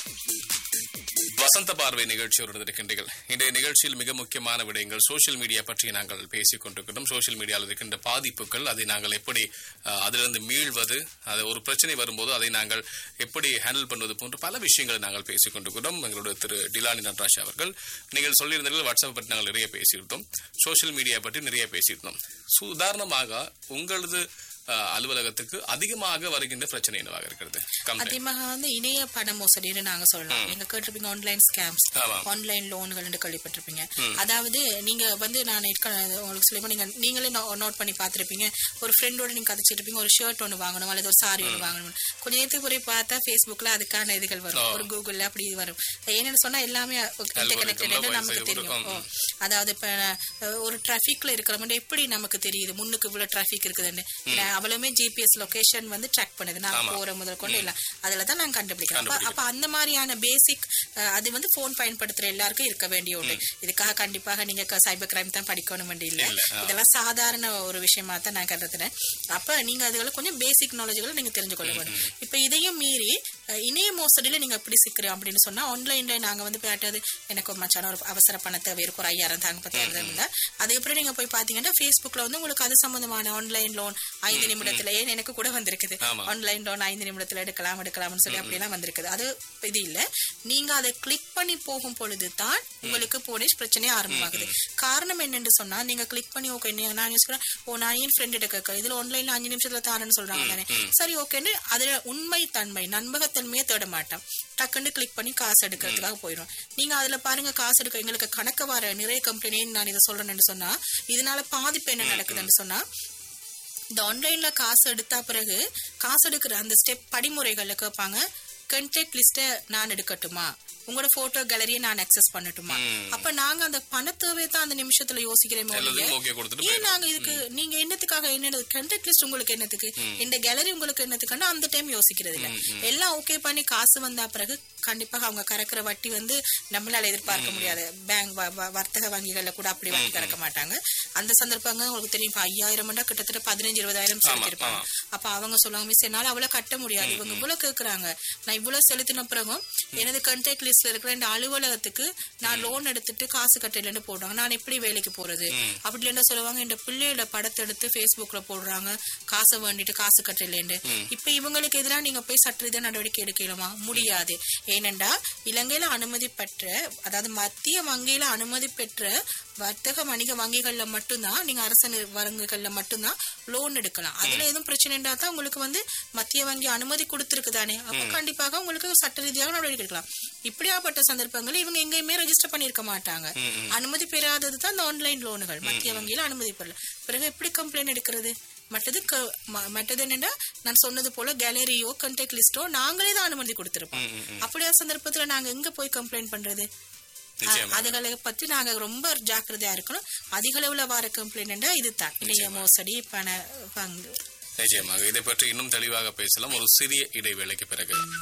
வசந்த பார்வை நிகழ்ச்சியோடு இருக்கின்றீர்கள் இன்றைய நிகழ்ச்சியில் மிக முக்கியமான விடயங்கள் சோஷியல் மீடியா பற்றி நாங்கள் பேசிக் கொண்டிருக்கிறோம் சோஷியல் மீடியாவில் இருக்கின்ற பாதிப்புகள் அதை நாங்கள் எப்படி அஹ், அதிலிருந்து மீள்வது அது ஒரு பிரச்சனை வரும்போது அதை நாங்கள் எப்படி ஹேண்டில் பண்ணுவது போன்ற பல விஷயங்களை நாங்கள் பேசிக் கொண்டிருக்கிறோம் எங்களோட திரு டிலானி நடராஜ் அவர்கள் நீங்கள் சொல்லியிருந்தீர்கள் வாட்ஸ்அப் பற்றி நாங்கள் நிறைய பேசியிருந்தோம் சோஷியல் மீடியா பற்றி நிறைய பேசியிருந்தோம் சு- உதாரணமாக உங்களது அஹ், அலுவலகத்துக்கு அதிகமாக வருகின்ற பிரச்சனை என்னவாக இருக்கிறது complaint. அதிகமாக வந்து இணைய பண மோசடின்னு நாங்க சொல்லலாம் நீங்க கேட்டிருப்பீங்க ஆன்லைன் ஸ்கேம்ஸ் ஆமா. ஆன்லைன் லோன்கள் கேள்விப்பட்டிருப்பீங்க அதாவது நீங்க வந்து நான் ஏற்கனவே உங்களுக்கு சொல்லும்போது நீங்க நீங்களே நோட் பண்ணி பார்த்திருப்பீங்க ஒரு ஃப்ரெண்டோட நீங்க கதைச்சிருப்பீங்க ஒரு ஷர்ட் ஒன்று வாங்கணும் அல்லது ஒரு சாரி ஒன்று வாங்கணும் கொஞ்ச நேரத்துக்கு போய் பார்த்தா ஃபேஸ்புக்ல அதுக்கான இதுகள் வரும் ஒரு கூகுள்ல அப்படி வரும் என்னன்னு சொன்னா எல்லாமே இன்டர்கனெக்டட் போய் நமக்கு செய்து தெரியும் கொடுக்கும். ஓ. அதாவது இப்ப அஹ், ஒரு டிராபிக்ல இருக்கிறவங்க எப்படி நமக்கு தெரியுது முன்னுக்கு இவ்வளவு டிராபிக் இருக்குதுன்னு ஏன்னா, அவளுமே ஜிபிஎஸ் லொகேஷன் வந்து ட்ராக் பண்ணுது நான் போற முதல் கொண்டு எல்லாம் அதுல தான் நாங்க கண்டுபிடிக்கிறோம் அப்ப- அப்ப அந்த மாதிரியான பேசிக் அது வந்து போன் பயன்படுத்துற எல்லாருக்கும் இருக்க வேண்டிய ஒன்று இதுக்காக கண்டிப்பாக நீங்க சைபர் கிரைம் தான் படிக்கணும் வேண்டிய இல்ல இதெல்லாம் சாதாரண ஒரு விஷயமா தான் நான் கருதுறேன் அப்ப நீங்க அதுகளை கொஞ்சம் பேசிக் நாலேஜ்களை நீங்க தெரிஞ்சு கொள்ள வேண்டும் இப்ப இதையும் மீறி அஹ், இணைய மோசடியில நீங்க எப்படி சிக்கிறோம் அப்படின்னு சொன்னா ஆன்லைன்ல நாங்க வந்து போயிட்டது எனக்கு ஒரு மச்சான ஒரு அவசர பணத்தை இருக்கு ஒரு ஐயாயிரம் தாங்க பத்தாயிரம் இருந்தா அதுக்கப்புறம் நீங்க போய் பாத்தீங்கன்னா Facebookல வந்து உங்களுக்கு அது சம்பந்தமான ஆன்லைன் லோன் ஐந்து நிமிடத்துல ஏன் எனக்கு கூட வந்திருக்குது ஆமா. ஆன்லைன் லோன் ஐந்து நிமிடத்துல எடுக்கலாம் எடுக்கலாம்னு சொல்லி அப்படியெல்லாம் வந்திருக்குது அது இது இல்ல நீங்க அதை கிளிக் பண்ணி போகும் பொழுது தான் உங்களுக்கு போனேஜ் பிரச்சனை ஆரம்பமாகுது காரணம் என்னன்னு சொன்னா நீங்க கிளிக் பண்ணி ஓகே நான் யோசிக்கிறேன் ஓ நான் என் ஃப்ரெண்ட் எடுக்க இதுல ஆன்லைன்ல அஞ்சு நிமிஷத்துல தாரேன்னு சொல்றாங்க தானே சரி ஓகேன்னு அதுல உண்மை தன்மை நண்பகத்தன்மையை தேட மாட்டோம் டக்குன்னு கிளிக் பண்ணி காசு எடுக்கிறதுக்காக போயிடும் நீங்க அதுல பாருங்க காசு எடுக்க எங்களுக்கு கணக்கு வர நிறைய கம்பெனி நான் இதை சொல்றேன்னு சொன்னா இதனால பாதிப்பு என்ன நடக்குதுன்னு சொன்னா இந்த ஆன்லைன்ல காசு எடுத்தா பிறகு காசு எடுக்கிற அந்த ஸ்டெப் படிமுறைகள்ல கேட்பாங்க கண்டெக்ட் லிஸ்ட நான் எடுக்கட்டுமா உங்களோட போட்டோ கேலரியை நான் அக்சஸ் பண்ணட்டுமா அப்ப நாங்க அந்த பணத்தேவை தான் அந்த நிமிஷத்துல யோசிக்கிறோமே ஒழிய, எல்லாத்தையும் ஓகே கொடுத்துட்டு ஏன் நாங்க இதுக்கு நீங்க என்னத்துக்காக என்ன கண்டெக்ட் லிஸ்ட் உங்களுக்கு என்னத்துக்கு இந்த கேலரி உங்களுக்கு என்னத்துக்குன்னா அந்த டைம் யோசிக்கிறது இல்ல எல்லாம் ஓகே பண்ணி காசு வந்தா பிறகு கண்டிப்பாக அவங்க கறக்குற வட்டி வந்து நம்மளால எதிர்பார்க்க முடியாது பேங்க் வர்த்தக வங்கிகள்ல கூட அப்படி வட்டி கறக்க மாட்டாங்க அந்த சந்தர்ப்பங்க உங்களுக்கு தெரியும் இப்ப ஐயாயிரம் கிட்டத்தட்ட பதினஞ்சு இருபதாயிரம் செலுத்திருப்பாங்க அப்ப அவங்க சொல்லுவாங்க மிஸ் என்னால அவ்வளவு கட்ட முடியாது இவங்க இவ்வளவு கேக்குறாங்க நான் இவ்வளவு செலுத்தின பிறகும் எனது கண்டெக்ட் லிஸ்ட்ல இருக்கிற இந்த அலுவலகத்துக்கு நான் லோன் எடுத்துட்டு காசு கட்டலன்னு போடுறாங்க நான் எப்படி வேலைக்கு போறது அப்படி இல்லைன்னா சொல்லுவாங்க இந்த பிள்ளையோட படத்தை எடுத்து Facebookல போடுறாங்க காசை வேண்டிட்டு காசு கட்டலன்னு இப்ப இவங்களுக்கு எதிராக நீங்க போய் சட்ட ரீதியா நடவடிக்கை எடுக்கலாமா முடியாது ஏனென்றா இலங்கையில அனுமதி பெற்ற அதாவது மத்திய வங்கியில அனுமதி பெற்ற வர்த்தக வணிக வங்கிகள்ல மட்டும்தான் நீங்க அரசு நிறு- வங்கிகள்ல மட்டும்தான் லோன் எடுக்கலாம் அதுல எதுவும் பிரச்சனைன்றா தான் உங்களுக்கு வந்து மத்திய வங்கி அனுமதி கொடுத்திருக்குதானே அப்ப கண்டிப்பாக உங்களுக்கு சட்ட ரீதியாக நடவடிக்கை எடுக்கலாம் இப்படியாப்பட்ட சந்தர்ப்பங்கள் இவங்க எங்கேயுமே ரெஜிஸ்டர் பண்ணிருக்க மாட்டாங்க அனுமதி பெறாதது தான் இந்த ஆன்லைன் லோனுகள் மத்திய வங்கியில அனுமதி பெறல பிறகு எப்படி கம்ப்ளைண்ட் எடுக்கிறது மற்றது க- ம- மற்றது என்னன்னா நான் சொன்னது போல கேலரியோ கண்டெக்ட் லிஸ்டோ நாங்களே தான் அனுமதி கொடுத்திருப்போம் அப்படியா சந்தர்ப்பத்துல நாங்க எங்க போய் கம்ப்ளைண்ட் பண்றது நிச்சயமா. அதுகளை பத்தி நாங்க ரொம்ப ஜாக்கிரதையா இருக்கணும் அதிக அளவுல வர கம்ப்ளைண்ட் இதுதான் இணைய மோசடி பண பங்கு நிச்சயமாக இதை பற்றி இன்னும் தெளிவாக பேசலாம் ஒரு சிறிய இடைவேளைக்கு பிறகு